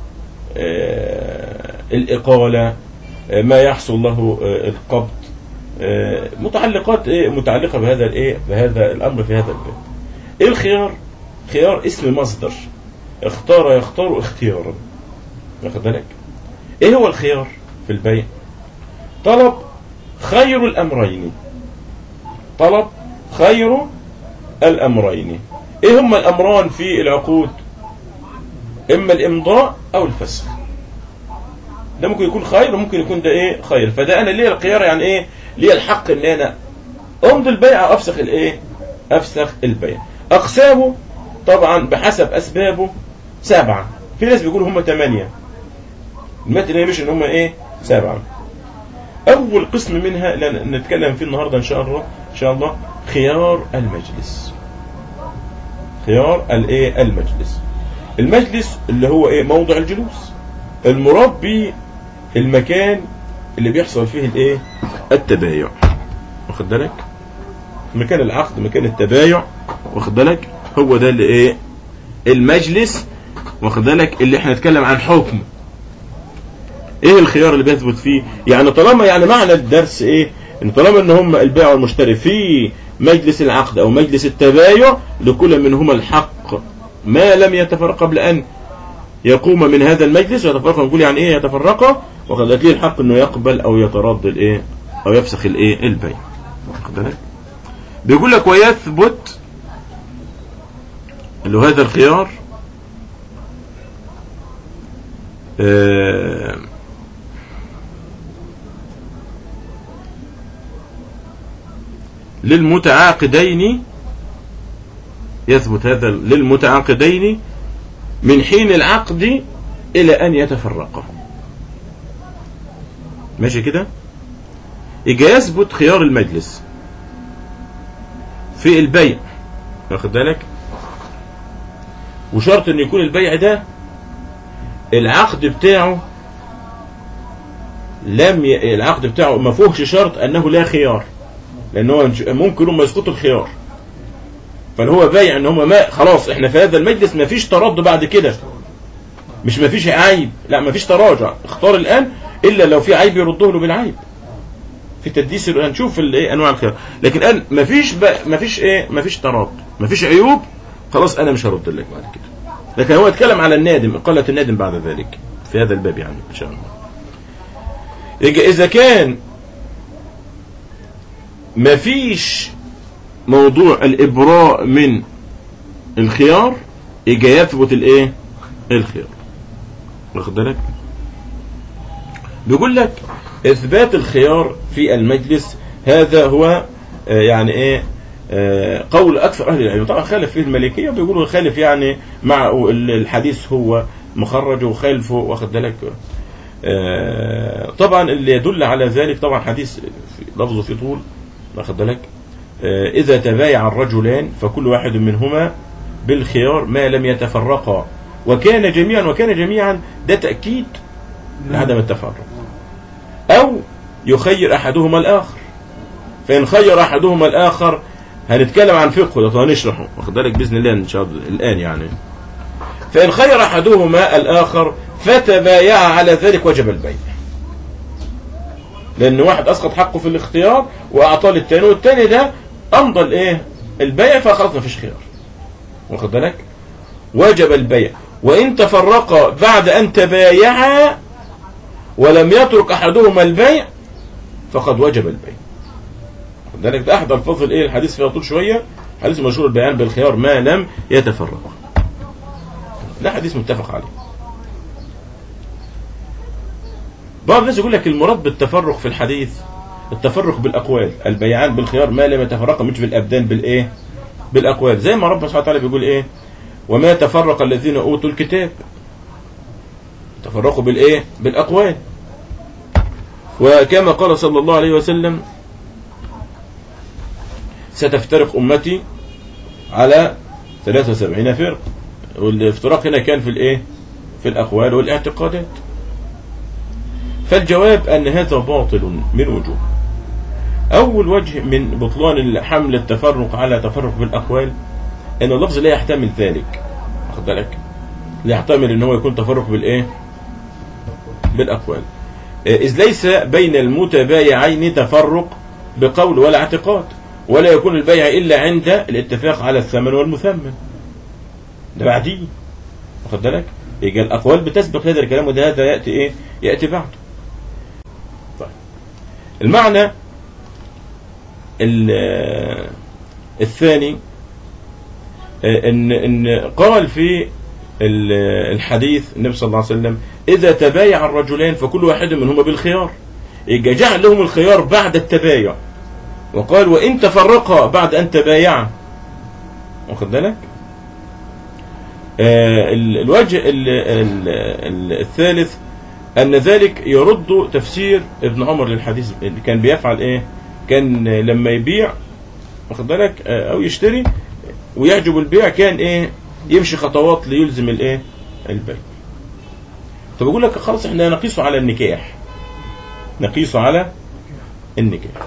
آه، الإقالة آه، ما يحصل له آه، القبض آه، متعلقات ايه متعلقة بهذا الايه بهذا الأمر في هذا الباب ايه الخيار خيار اسم مصدر اختار يختار اختيارا واخد بالك ايه هو الخيار في البيع طلب خير الأمرين طلب خير الأمرين إيه هما الأمران في العقود إما الإمضاء أو الفسخ ده ممكن يكون خير وممكن يكون ده إيه خير فده أنا ليه الخيار يعني إيه ليه الحق إن أنا أمضي البيع أو أفسخ الإيه أفسخ البيع أقسامه طبعا بحسب أسبابه سبعة في ناس بيقولوا هم ثمانية المتن مش إن هم إيه سبعة أول قسم منها اللي نتكلم فيه النهاردة إن شاء الله إن شاء الله خيار المجلس خيار الإيه المجلس المجلس اللي هو إيه موضع الجلوس المراد به المكان اللي بيحصل فيه الإيه التبايع واخد بالك مكان العقد مكان التبايع واخد بالك هو ده اللي إيه المجلس واخد بالك اللي احنا نتكلم عن حكم ايه الخيار اللي بيثبت فيه يعني طالما يعني معنى الدرس ايه ان طالما ان هم البائع والمشتري في مجلس العقد او مجلس التبايع لكل منهما الحق ما لم يتفرق قبل ان يقوم من هذا المجلس ويتفرق نقول يعني ايه يتفرق وقد ليه الحق انه يقبل او يترد الايه او يفسخ الايه البيع واخد بالك بيقول لك ويثبت اللي هو هذا الخيار آه للمتعاقدين يثبت هذا للمتعاقدين من حين العقد إلى أن يتفرقا ماشي كده يجي يثبت خيار المجلس في البيع واخد بالك وشرط ان يكون البيع ده العقد بتاعه لم ي... العقد بتاعه ما فيهوش شرط انه لا خيار لان هو ممكن هم يسقطوا الخيار فاللي هو بايع ان هم ما خلاص احنا في هذا المجلس ما فيش ترد بعد كده مش ما فيش عيب لا ما فيش تراجع اختار الان الا لو في عيب يرده له بالعيب في تدليس هنشوف الايه انواع الخيار لكن الان ما فيش ما فيش ايه ما فيش ترد ما فيش عيوب خلاص انا مش هرد لك بعد كده لكن هو اتكلم على النادم قالت النادم بعد ذلك في هذا الباب يعني ان شاء الله يجي اذا كان ما فيش موضوع الابراء من الخيار يجي يثبت الايه الخيار واخد بالك بيقول لك اثبات الخيار في المجلس هذا هو آه يعني ايه آه قول اكثر اهل العلم طبعا خالف فيه المالكيه بيقولوا خالف يعني مع الحديث هو مخرج وخالفه واخد بالك آه طبعا اللي يدل على ذلك طبعا حديث لفظه في طول واخد بالك إذا تبايع الرجلان فكل واحد منهما بالخيار ما لم يتفرقا وكان جميعا وكان جميعا ده تأكيد لعدم التفرق أو يخير أحدهما الآخر فإن خير أحدهما الآخر هنتكلم عن فقه ده هنشرحه واخد بالك بإذن الله إن شاء الله الآن يعني فإن خير أحدهما الآخر فتبايع على ذلك وجب البيع لأن واحد أسقط حقه في الاختيار وأعطاه للتاني والتاني ده أمضى الإيه البيع فخلاص مفيش خيار واخد بالك وجب البيع وإن تفرقا بعد أن تبايعا ولم يترك احدهما البيع فقد وجب البيع خد بالك ده احد الفاظ الايه الحديث فيها طول شويه حديث مشهور البيان بالخيار ما لم يتفرق ده حديث متفق عليه بعض الناس يقول لك المراد بالتفرق في الحديث التفرق بالاقوال البيعان بالخيار ما لم يتفرقا مش بالابدان بالايه بالاقوال زي ما ربنا سبحانه وتعالى بيقول ايه وما تفرق الذين اوتوا الكتاب تفرقوا بالايه بالاقوال وكما قال صلى الله عليه وسلم ستفترق امتي على 73 فرق والافتراق هنا كان في الايه في الاقوال والاعتقادات فالجواب ان هذا باطل من وجوه اول وجه من بطلان حمل التفرق على تفرق بالاقوال ان اللفظ لا يحتمل ذلك واخد بالك لا يحتمل ان هو يكون تفرق بالايه بالاقوال اذ ليس بين المتبايعين تفرق بقول ولا اعتقاد ولا يكون البيع الا عند الاتفاق على الثمن والمثمن ده بعديه واخد بالك يبقى الاقوال بتسبق هذا الكلام وده هذا ياتي ايه ياتي بعده طيب المعنى ال- الثاني آه، ان ان قال في ال- الحديث النبي صلى الله عليه وسلم اذا تبايع الرجلان فكل واحد منهما بالخيار يبقى جعل لهم الخيار بعد التبايع وقال وان تفرقا بعد ان تبايعا واخد بالك آه، ال- الوجه ال- ال- ال- الثالث ان ذلك يرد تفسير ابن عمر للحديث اللي كان بيفعل ايه كان لما يبيع واخد بالك آه، او يشتري ويعجب البيع كان ايه يمشي خطوات ليلزم الايه البيع فبقول لك خلاص احنا نقيسه على النكاح نقيسه على النكاح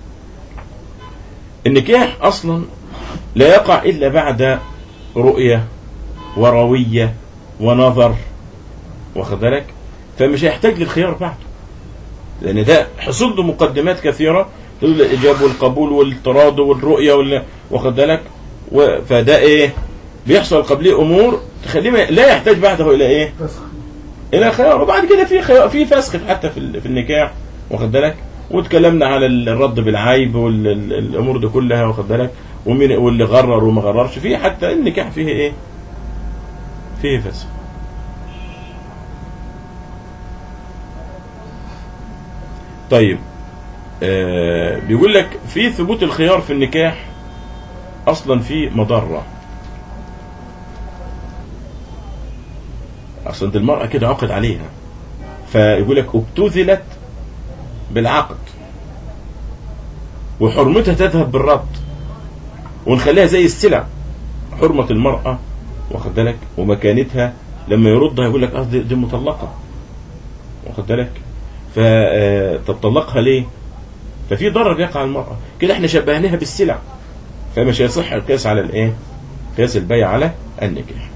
النكاح اصلا لا يقع الا بعد رؤيه ورويه ونظر واخد بالك فمش هيحتاج للخيار بعده لان ده حصل له مقدمات كثيره تقول الاجابه والقبول والتراضي والرؤيه وال... واخد بالك و... فده ايه بيحصل قبليه امور تخليه ما- لا يحتاج بعده الى ايه فسخ الى خيار وبعد كده في خيار في فسخ حتى في ال- في النكاح واخد بالك واتكلمنا على الرد بالعيب والامور دي كلها واخد بالك ومين واللي غرر وما غررش فيه حتى النكاح فيه ايه فيه فسخ طيب آه بيقول لك في ثبوت الخيار في النكاح اصلا في مضره اصلا دي المراه كده عقد عليها فيقول لك ابتذلت بالعقد وحرمتها تذهب بالرد ونخليها زي السلع حرمة المرأة واخد بالك ومكانتها لما يردها يقول لك اه دي, دي مطلقة واخد بالك فتطلقها ليه ففي ضرر بيقع على المرأة كده احنا شبهناها بالسلع فمش هيصح القياس على الايه قياس البيع على النكاح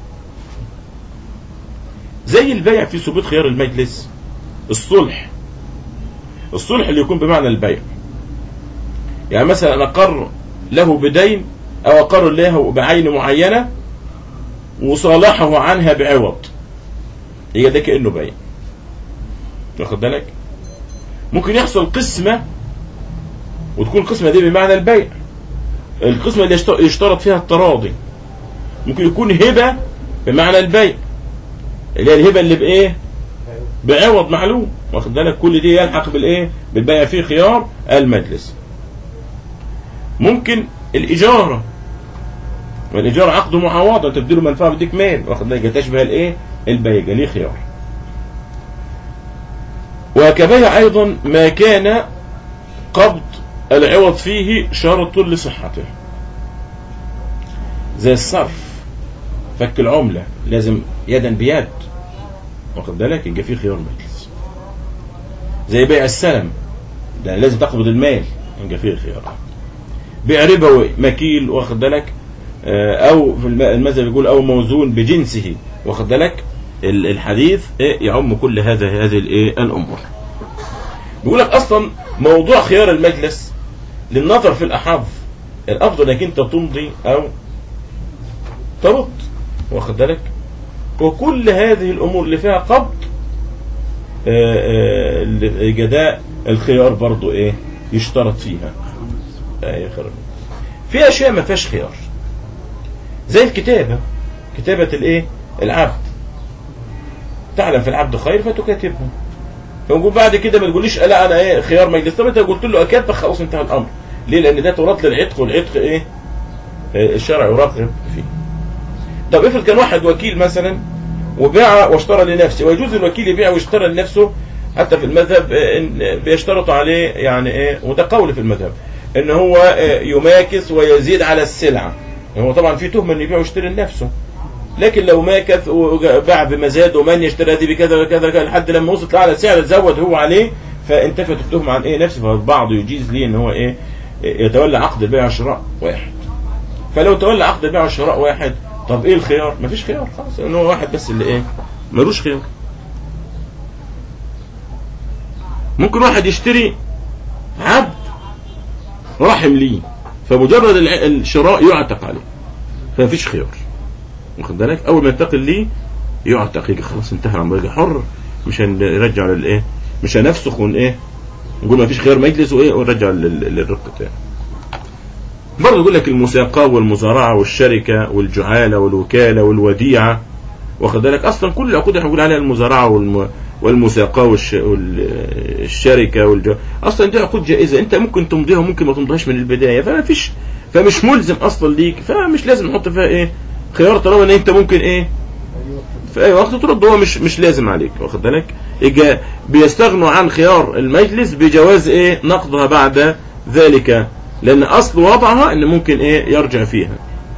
زي البيع في ثبوت خيار المجلس الصلح الصلح اللي يكون بمعنى البيع يعني مثلا انا اقر له بدين او اقر له بعين معينه وصالحه عنها بعوض يبقى ده كانه بيع واخد بالك ممكن يحصل قسمه وتكون القسمه دي بمعنى البيع القسمه اللي يشت- يشترط فيها التراضي ممكن يكون هبه بمعنى البيع اللي هي الهبه اللي بايه بعوض معلوم واخد بالك كل دي يلحق بالايه بالبيع فيه خيار المجلس ممكن الاجاره والاجاره عقد معاوضه تبديله منفعه بديك مال واخد بالك تشبه الايه البيع ليه خيار وكبيع ايضا ما كان قبض العوض فيه شرط لصحته زي الصرف فك العمله لازم يدا بيد واخد بالك يبقى فيه خيار مجلس زي بيع السلم ده لازم تقبض المال يبقى فيه خيار بيع ربوي مكيل واخد بالك آه، او في الم- المذهب يقول او موزون بجنسه واخد بالك ال- الحديث إيه، يعم كل هذا هذه الايه الامور بيقول لك اصلا موضوع خيار المجلس للنظر في الاحظ الافضل انك انت تمضي او ترد واخد بالك وكل هذه الامور اللي فيها قبض آه، آه، جداء الخيار برضو ايه يشترط فيها اي خير في اشياء ما فيهاش خيار زي الكتابه كتابه الايه العبد تعلم في العبد خير فتكاتبه فنقول بعد كده ما تقوليش لا انا ايه خيار مجلس طب انت قلت له اكاتبك خلاص انتهى الامر ليه لان ده تراث للعتق والعتق ايه آه، الشرع يراقب فيه طب افرض كان واحد وكيل مثلا وباع واشترى لنفسه ويجوز الوكيل يبيع ويشترى لنفسه حتى في المذهب آه، إن بيشترطوا عليه يعني ايه وده قول في المذهب ان هو آه، يماكس ويزيد على السلعه هو طبعا في تهمه انه يبيع ويشتري لنفسه لكن لو ماكث وباع بمزاد ومن يشتري هذه بكذا وكذا وكذا لحد لما وصلت لاعلى سعر زود هو عليه فانتفت التهمه عن ايه نفسه فالبعض يجيز ليه ان هو ايه يتولى عقد البيع والشراء واحد فلو تولى عقد البيع والشراء واحد طب ايه الخيار؟ مفيش خيار خلاص ان هو واحد بس اللي ايه؟ ملوش خيار. ممكن واحد يشتري عبد رحم ليه فمجرد الع- الشراء يعتق عليه فمفيش خيار واخد بالك اول ما ينتقل ليه يعتق يجي خلاص انتهى الامر يجي حر مش هنرجع للايه مش هنفسخ ون ايه نقول ما فيش خيار مجلس وايه ونرجع لل- للرق تاني برضه يقول لك المساقاه والمزارعه والشركه والجعاله والوكاله والوديعه واخد بالك اصلا كل العقود احنا بنقول عليها المزارعه والم... والمساقاه والش... والشركه والج... اصلا دي عقود جائزه انت ممكن تمضيها وممكن ما تمضيهاش من البدايه فما فيش فمش ملزم اصلا ليك فمش لازم نحط فيها ايه خيار طالما ان انت ممكن ايه في اي وقت ترد هو مش مش لازم عليك واخد بالك يجي بيستغنوا عن خيار المجلس بجواز ايه نقضها بعد ذلك لان اصل وضعها ان ممكن ايه يرجع فيها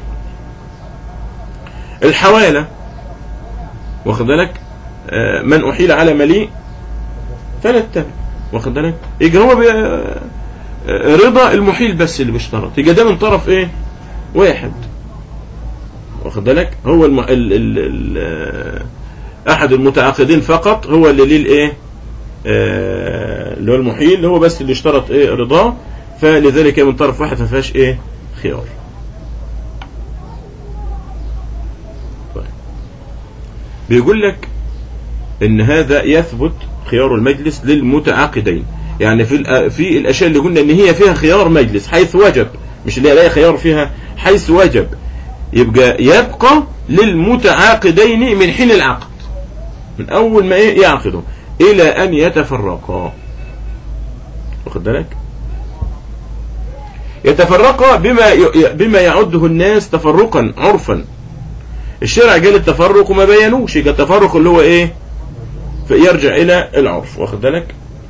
الحواله واخد بالك آه، من احيل على مليء فلا يتبع واخد بالك يجي هو بي... آه، رضا المحيل بس اللي بيشترط يجي ده من طرف ايه واحد واخد بالك هو الم... ال... ال... ال... آه، احد المتعاقدين فقط هو اللي ليه الايه آه، اللي هو المحيل اللي هو بس اللي اشترط ايه رضاه فلذلك من طرف واحد ما فيهاش ايه خيار طيب. بيقول لك ان هذا يثبت خيار المجلس للمتعاقدين يعني في الأ- في الاشياء اللي قلنا ان هي فيها خيار مجلس حيث وجب مش اللي هي لا خيار فيها حيث وجب يبقى يبقى للمتعاقدين من حين العقد من اول ما ايه يعقدوا الى ان يتفرقا واخد بالك يتفرقا بما ي- بما يعده الناس تفرقا عرفا الشرع قال التفرق وما بينوش يبقى التفرق اللي هو ايه فيرجع الى العرف واخد بالك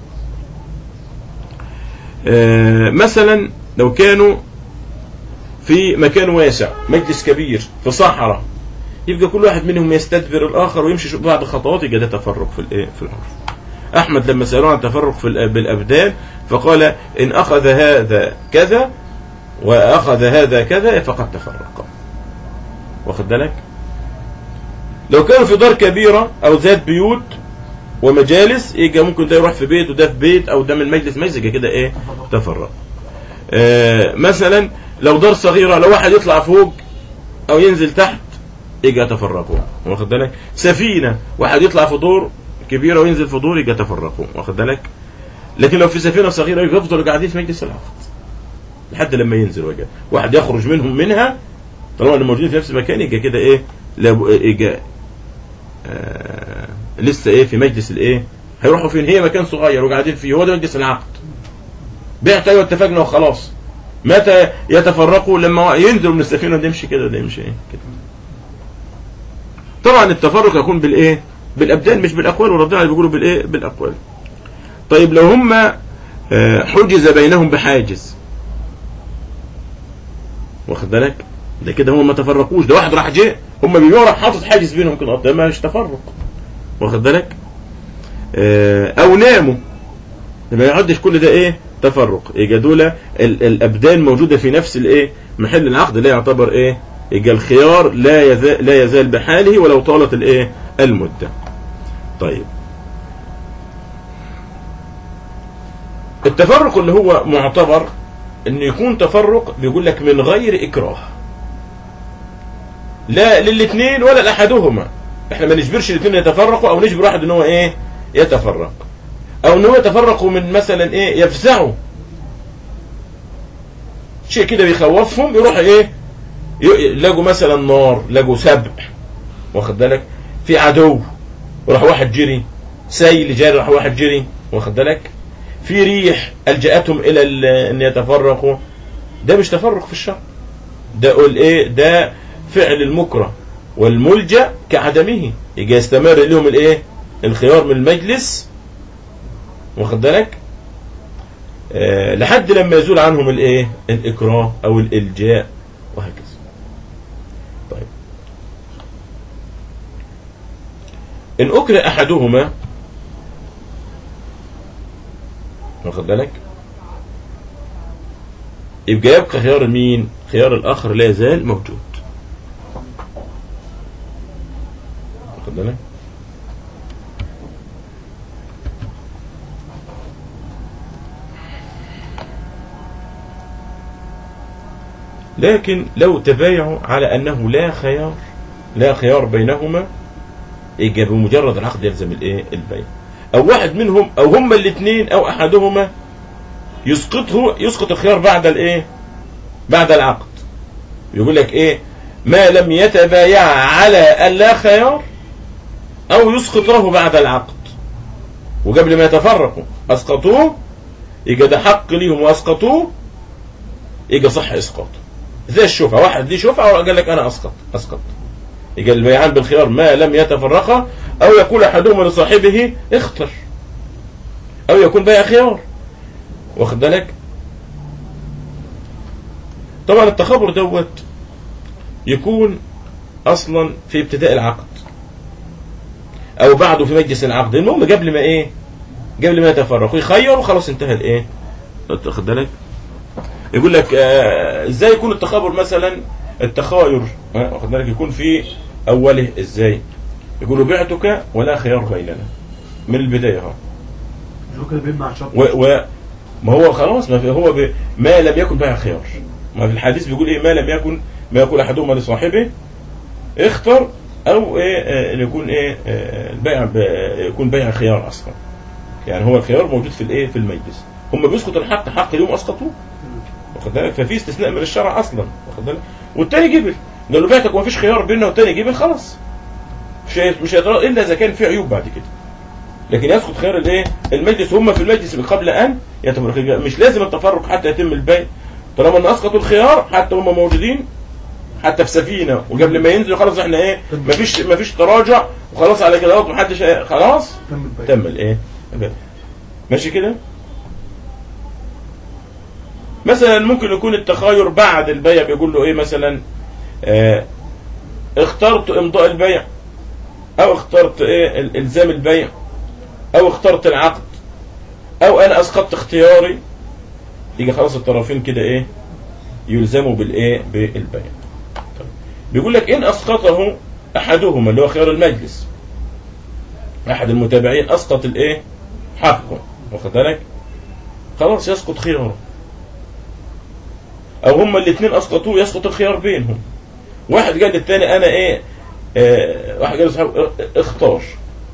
آه مثلا لو كانوا في مكان واسع مجلس كبير في صحراء يبقى كل واحد منهم يستدبر الاخر ويمشي شو- بعض خطوات يبقى ده تفرق في الايه في العرف احمد لما سالوه عن التفرق في الأ- بالابدان فقال ان اخذ هذا كذا واخذ هذا كذا فقد تفرق واخد بالك لو كانوا في دار كبيره او ذات بيوت ومجالس يبقى ممكن ده يروح في بيت وده في بيت او ده من مجلس مجلس يبقى كده ايه تفرق آه مثلا لو دار صغيره لو واحد يطلع فوق او ينزل تحت يبقى تفرقوا واخد بالك سفينه واحد يطلع في دور كبيره وينزل في دور يبقى تفرقوا واخد بالك لكن لو في سفينه صغيره يبقى يفضلوا قاعدين في مجلس العقد لحد لما ينزل وجه واحد يخرج منهم منها طالما انهم موجودين في نفس المكان يبقى كده ايه لاب- يبقى آه لسه ايه في مجلس الايه هيروحوا فين هي مكان صغير وقاعدين فيه هو ده مجلس العقد بعت ايوه اتفقنا وخلاص متى يتفرقوا لما ينزلوا من السفينه ده يمشي كده ده يمشي ايه كده طبعا التفرق يكون بالايه بالابدان مش بالاقوال وربنا اللي بيقولوا بالايه بالاقوال طيب لو هم آه، حجز بينهم بحاجز واخد بالك ده كده هم ما تفرقوش ده واحد راح جه هم بيبيعوا راح حاطط حاجز بينهم كده ده مش تفرق واخد بالك آه، او ناموا ما يعدش كل ده ايه تفرق يبقى دول ال- الابدان موجوده في نفس الايه محل العقد لا يعتبر ايه يبقى الخيار لا يزال لا يزال بحاله ولو طالت الايه المده طيب التفرق اللي هو معتبر انه يكون تفرق بيقول لك من غير اكراه لا للاثنين ولا لاحدهما احنا ما نجبرش الاثنين يتفرقوا او نجبر واحد ان هو ايه يتفرق او ان هو يتفرقوا من مثلا ايه يفزعوا شيء كده بيخوفهم يروح ايه ي- لقوا مثلا نار لقوا سبع واخد بالك في عدو وراح واحد جري سيل جاري راح واحد جري واخد بالك في ريح الجأتهم الى ال- ان يتفرقوا ده مش تفرق في الشر ده قول ايه ده فعل المكره والملجأ كعدمه يجي يستمر لهم الايه الخيار من المجلس واخد بالك آه لحد لما يزول عنهم الايه الاكراه او الالجاء وهكذا طيب ان اكره احدهما واخد بالك يبقى يبقى خيار مين خيار الاخر لا يزال موجود واخد بالك لكن لو تبايعوا على انه لا خيار لا خيار بينهما يبقى بمجرد العقد يلزم الايه البيع او واحد منهم او هما الاثنين او احدهما يسقطه يسقط الخيار بعد الايه بعد العقد يقول لك ايه ما لم يتبايع على ان لا خيار او يسقطه بعد العقد وقبل ما يتفرقوا اسقطوه يبقى ده حق ليهم واسقطوه يبقى صح اسقاطه زي الشفعة واحد ليه شفعة وقال لك انا اسقط اسقط يبقى البيعان بالخيار ما لم يتفرقا او يقول احدهما لصاحبه اختر او يكون بيع خيار واخد بالك طبعا التخابر دوت يكون اصلا في ابتداء العقد او بعده في مجلس العقد المهم قبل ما ايه قبل ما يتفرقوا يخير وخلاص انتهى الايه واخد بالك يقول لك آه، ازاي يكون التخابر مثلا التخاير آه، واخد بالك يكون في اوله ازاي يقولوا بعتك ولا خيار بيننا من البدايه اهو شو كده بيمنع شرط و, و ما هو خلاص ما في هو ب... ما لم يكن بيع خيار ما في الحديث بيقول ايه ما لم يكن ما يقول احدهما لصاحبه اختر او ايه آه، ان يكون ايه آه، البيع ب... يكون بيع خيار اصلا يعني هو الخيار موجود في الايه في المجلس هم بيسقط الحق حق اليوم اسقطوه واخد بالك ففي استثناء من الشرع اصلا واخد بالك والتاني قبل قال له بعتك ومفيش خيار بيننا والتاني قبل خلاص مش هي- مش هيترى الا اذا كان في عيوب بعد كده لكن يسقط خيار الايه المجلس هم في المجلس من قبل ان يتفرق مش لازم التفرق حتى يتم البيع طالما ان اسقطوا الخيار حتى هم موجودين حتى في سفينه وقبل ما ينزلوا خلاص احنا ايه مفيش مفيش تراجع وخلاص على كده محدش خلاص تم البيع تم الايه ماشي كده مثلا ممكن يكون التخاير بعد البيع بيقول له ايه مثلا آه اخترت امضاء البيع او اخترت ايه ال- الزام البيع او اخترت العقد او انا اسقطت اختياري يجي خلاص الطرفين كده ايه يلزموا بالايه بالبيع طيب. بيقول لك ان اسقطه احدهما اللي هو خيار المجلس احد المتابعين اسقط الايه حقه واخد بالك خلاص يسقط خياره او هما الاثنين اسقطوه يسقط الخيار بينهم واحد قال للثاني انا ايه آه واحد قال لصاحبه اه- اختار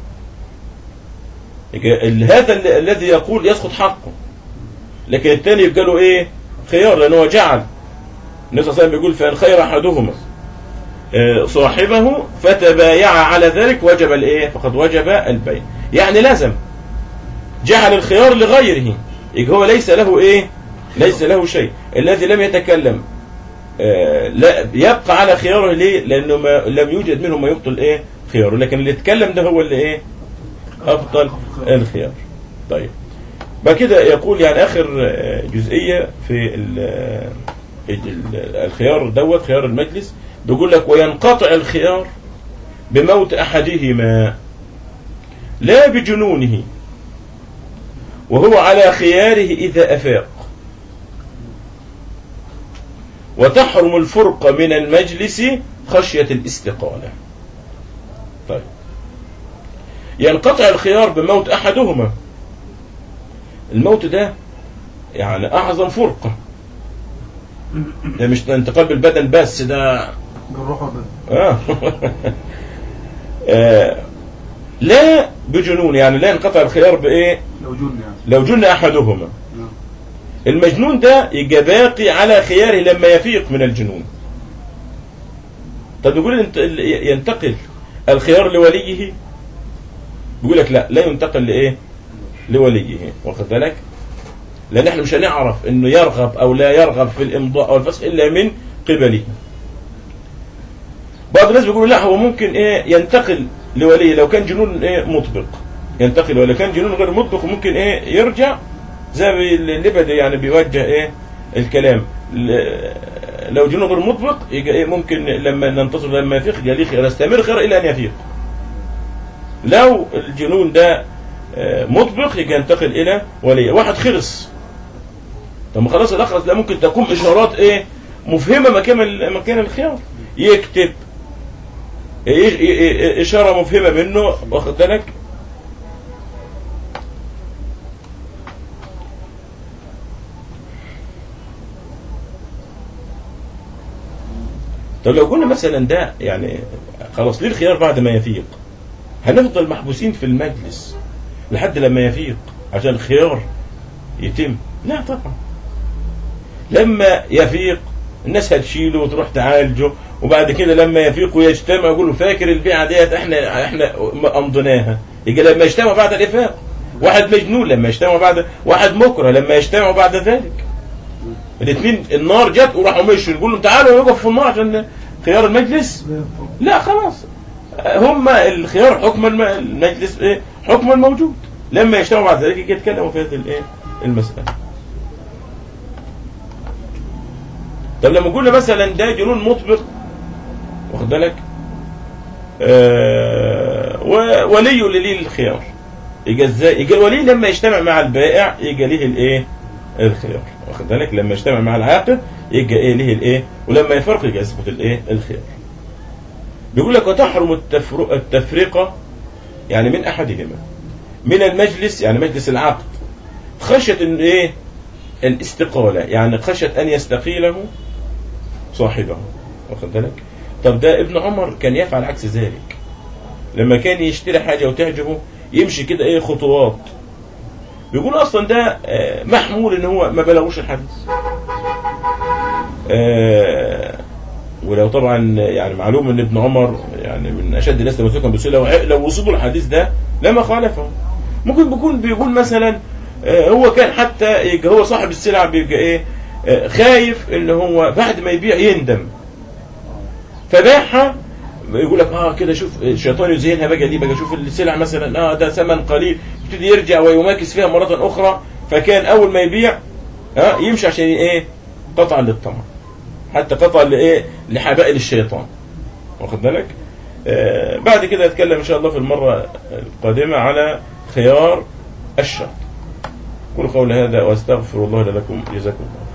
يبقى ال- هذا ال- الذي يقول يسقط حقه لكن الثاني يبقى له ايه خيار لانه هو جعل النبي صلى الله عليه وسلم بيقول فان خير احدهما آه، صاحبه فتبايع على ذلك وجب الايه فقد وجب البيع يعني لازم جعل الخيار لغيره يبقى هو ليس له ايه ليس له شيء الذي لم يتكلم آه، لا يبقى على خياره ليه لانه ما لم يوجد منه ما يبطل ايه خياره لكن اللي اتكلم ده هو اللي ايه افضل الخيار طيب بعد كده يقول يعني اخر آه، جزئيه في ال- آه، ال- الخيار دوت خيار المجلس بيقول لك وينقطع الخيار بموت احدهما لا بجنونه وهو على خياره اذا افاق وتحرم الفرقة من المجلس خشية الاستقالة طيب ينقطع الخيار بموت أحدهما الموت ده يعني أعظم فرقة ده مش انتقال بالبدن بس ده بالروح والبدن آه. آه. لا بجنون يعني لا ينقطع الخيار بايه لو جن يعني لو جن احدهما نعم المجنون ده يبقى باقي على خياره لما يفيق من الجنون طب نقول انت ينتقل الخيار لوليه بيقول لك لا لا ينتقل لايه لوليه واخد بالك لان احنا مش هنعرف انه يرغب او لا يرغب في الامضاء او الفسخ الا من قبله بعض الناس بيقولوا لا هو ممكن ايه ينتقل لوليه لو كان جنون ايه مطبق ينتقل ولا كان جنون غير مطبق ممكن ايه يرجع زي ما اللي بدأ يعني بيوجه ايه الكلام ل- لو جنون غير مطبق يبقى ايه ممكن لما ننتصر لما يفيق يبقى ليه خيار يستمر خير الى ان يفيق لو الجنون ده آه، مطبق يبقى ينتقل الى ولي واحد خلص طب ما خلاص الاخرس لا ممكن تكون اشارات ايه مفهمه مكان ال- مكان الخيار يكتب ي- ي- ي- اشاره مفهمه منه واخد بالك طب لو قلنا مثلا ده يعني خلاص ليه الخيار بعد ما يفيق هنفضل محبوسين في المجلس لحد لما يفيق عشان الخيار يتم لا طبعا لما يفيق الناس هتشيله وتروح تعالجه وبعد كده لما يفيق ويجتمع يقولوا فاكر البيعه ديت احنا احنا امضيناها يجي لما يجتمع بعد الافاق واحد مجنون لما يجتمع بعد واحد مكره لما يجتمع بعد ذلك الاثنين النار جت وراحوا مشوا يقول لهم تعالوا نقف في النار عشان خيار المجلس لا خلاص هم الخيار حكم الم- المجلس ايه حكم الموجود لما يجتمعوا بعد ذلك يجي يتكلموا في هذه الايه المسألة طب لما قلنا مثلا ده جنون مطبق واخد بالك آه و- ولي اللي ليه الخيار يجي ازاي يجي الولي لما يجتمع مع البائع يجي ليه الايه الخيار واخد بالك لما يجتمع مع العاقد يجي ايه ليه الايه ولما يفرق يجي يثبت الايه الخيار بيقول لك وتحرم التفر- التفرقة يعني من أحدهما من المجلس يعني مجلس العقد خشية إن إيه الاستقالة يعني خشية أن يستقيله صاحبه واخد بالك طب ده ابن عمر كان يفعل عكس ذلك لما كان يشتري حاجة وتعجبه يمشي كده ايه خطوات بيقول اصلا ده آه، محمول ان هو ما بلغوش الحديث آه، ولو طبعا يعني معلوم ان ابن عمر يعني من اشد الناس تمسكا بالسنه وع- لو وصلوا الحديث ده لما خالفه ممكن بيكون بيقول مثلا آه، هو كان حتى يبقى هو صاحب السلعه بيبقى ايه آه، خايف ان هو بعد ما يبيع يندم فباعها يقول لك اه كده شوف الشيطان يزينها بقى دي بقى شوف السلع مثلا اه ده ثمن قليل يبتدي يرجع ويماكس فيها مرة أخرى فكان أول ما يبيع اه يمشي عشان ايه قطعا للطمع حتى قطعا لايه لحبائل الشيطان واخد بالك آه بعد كده اتكلم ان شاء الله في المرة القادمة على خيار الشرط قولوا قول هذا واستغفر الله لكم جزاكم الله